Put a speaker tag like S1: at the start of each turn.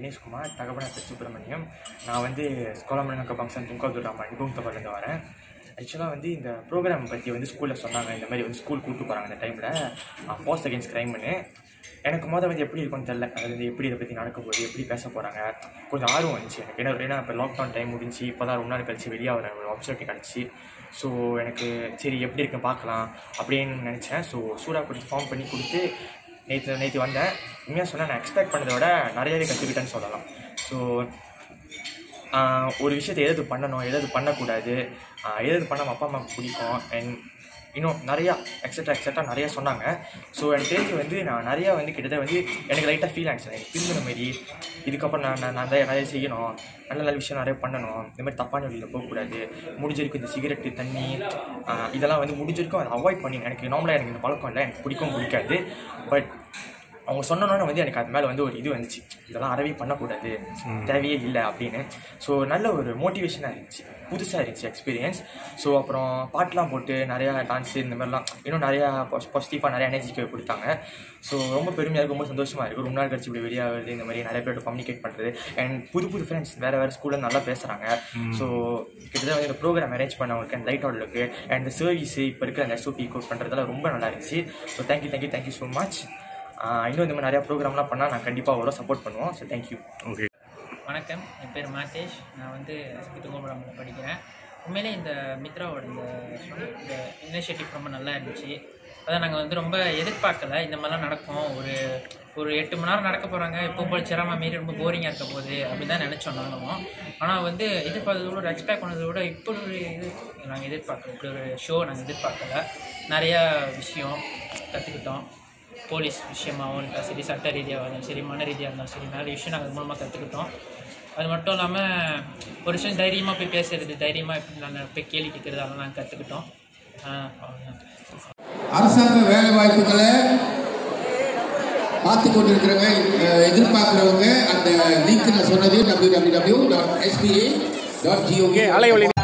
S1: தினேஷ்குமார் தகவன சுப்பிரமணியம் நான் வந்து ஸ்கோலமனக்க பங்க்ஷன் துங்காதுராமா நிபுணத்தவர்லேருந்து வரேன் ஆக்சுவலாக வந்து இந்த ப்ரோக்ராம் பற்றி வந்து ஸ்கூலில் சொன்னாங்க இந்த மாதிரி வந்து ஸ்கூல் கூப்பிட்டு போகிறாங்க அந்த டைமில் ஃபோர்ஸ் அகேன்ஸ்ட் க்ரைம்னு எனக்கு மொதல் வந்து எப்படி இருக்கும்னு தெரில அது வந்து எப்படி இதை பற்றி நடக்க போகுது எப்படி பேச போகிறாங்க கொஞ்சம் ஆர்வம் வந்துச்சு எனக்கு ஏன்னா ஏன்னா இப்போ லாக்டவுன் டைம் முடிஞ்சு இப்போ தான் ரொம்ப நாள் கழிச்சு வெளியே வர ஒரு ஆப்பர்ச்சுனிட்டி கிடச்சி ஸோ எனக்கு சரி எப்படி இருக்குன்னு பார்க்கலாம் அப்படின்னு நினச்சேன் ஸோ சூடா கொடுத்து ஃபார்ம் பண்ணி கொடுத்து நேற்று நேற்று வந்தேன் உண்மையாக சொன்னால் நான் எக்ஸ்பெக்ட் பண்ணதை விட நிறையவே கற்றுக்கிட்டேன்னு சொல்லலாம் ஸோ ஒரு விஷயத்தை எது பண்ணணும் எது பண்ணக்கூடாது ஆஹ் எது எது பண்ண அப்பா அம்மாவுக்கு பிடிக்கும் அண்ட் இன்னும் நிறையா எக்ஸட்ரா எக்ஸட்ரா நிறையா சொன்னாங்க ஸோ எனக்கு தெரிஞ்சு வந்து நான் நிறையா வந்து கிட்டத்தட்ட வந்து எனக்கு லைட்டாக ஃபீல் ஆச்சு எனக்கு திரும்பின மாதிரி இதுக்கப்புறம் நான் நான் நிறைய நிறைய செய்யணும் நல்ல நல்ல விஷயம் நிறைய பண்ணணும் இந்த மாதிரி தப்பான வழியில் போகக்கூடாது முடிஞ்ச வரைக்கும் இந்த சிகரெட்டு தண்ணி ஆஹ் இதெல்லாம் வந்து முடிஞ்ச வரைக்கும் அதை அவாய்ட் பண்ணி எனக்கு நார்மலாக எனக்கு இந்த பழக்கம் இல்லை எனக்கு பிடிக்கவும் பிடிக்காது பட் அவங்க சொன்னோன்னே வந்து எனக்கு அது மேலே வந்து ஒரு இது வந்துச்சு இதெல்லாம் அறவே பண்ணக்கூடாது தேவையே இல்லை அப்படின்னு ஸோ நல்ல ஒரு மோட்டிவேஷனாக இருந்துச்சு புதுசாக இருந்துச்சு எக்ஸ்பீரியன்ஸ் ஸோ அப்புறம் பாட்டெலாம் போட்டு நிறையா டான்ஸு இந்த மாதிரிலாம் இன்னும் நிறையா பாசிட்டிவாக நிறையா எனர்ஜிக்கு கொடுத்தாங்க ஸோ ரொம்ப பெருமையாக இருக்கும் ரொம்ப சந்தோஷமாக இருக்குது ரொம்ப நாள் கழிச்சு இப்படி வெளியே வருது இந்த மாதிரி நிறைய பேர்ட்ட கம்யூனிகேட் பண்ணுறது அண்ட் புது புது ஃப்ரெண்ட்ஸ் வேறு வேறு ஸ்கூலில் நல்லா பேசுகிறாங்க ஸோ கிட்டத்தட்ட வந்து இந்த ப்ரோக்ராம் அரேஞ்ச் பண்ணவங்களுக்கு அண்ட் லைட் அவுட்லுக்கு அண்ட் இந்த சர்வீஸ் இப்போ இருக்கிற அந்த எஸ்ஓபி கோட் பண்ணுறதுலாம் ரொம்ப நல்லா இருந்துச்சு so thank you thank you thank you so much இன்னும் இந்த மாதிரி நிறையா ப்ரோக்ராம்லாம் பண்ணால் நான் கண்டிப்பாக வரோம் சப்போர்ட் பண்ணுவோம் ஸோ தேங்க்யூ
S2: ஓகே
S3: வணக்கம் என் பேர் மாதேஷ் நான் வந்து சித்துகோபுரமில் படிக்கிறேன் உண்மையிலே இந்த மித்ராவோட இந்த இந்த இனிஷியேட்டிவ் ரொம்ப நல்லா இருந்துச்சு அதான் நாங்கள் வந்து ரொம்ப எதிர்பார்க்கல இந்த மாதிரிலாம் நடக்கும் ஒரு ஒரு எட்டு மணி நேரம் நடக்க போகிறாங்க இப்போ போல் சிரமம் மீறி ரொம்ப போரிங்காக இருக்க போகுது அப்படி தான் நினச்சோம் நாங்களும் ஆனால் வந்து எதிர்பார்த்ததை விட எக்ஸ்பெக்ட் பண்ணதை விட இப்படி ஒரு இது நாங்கள் எதிர்பார்க்கல இப்படி ஒரு ஷோ நாங்கள் எதிர்பார்க்கல நிறையா விஷயம் கற்றுக்கிட்டோம் போலீஸ் விஷயமாகவும் இருந்தாலும் சரி சட்ட ரீதியாக இருந்தாலும் சரி மன ரீதியாக இருந்தாலும் சரி நிறைய விஷயம் நாங்கள் அது மூலமாக கற்றுக்கிட்டோம் அது மட்டும் இல்லாமல் ஒரு விஷயம் தைரியமாக போய் பேசுறது தைரியமாக எப்படி நாங்கள் போய் கேள்வி கேட்குறது அதெல்லாம் நாங்கள் கற்றுக்கிட்டோம் அவ்வளோதான்
S4: அரசாங்க வேலை வாய்ப்புகளை பார்த்து கொண்டிருக்கிறவங்க அஹ், எதிர்பார்க்கிறவங்க அந்த லிங்க் நான் சொன்னது www.sba.gov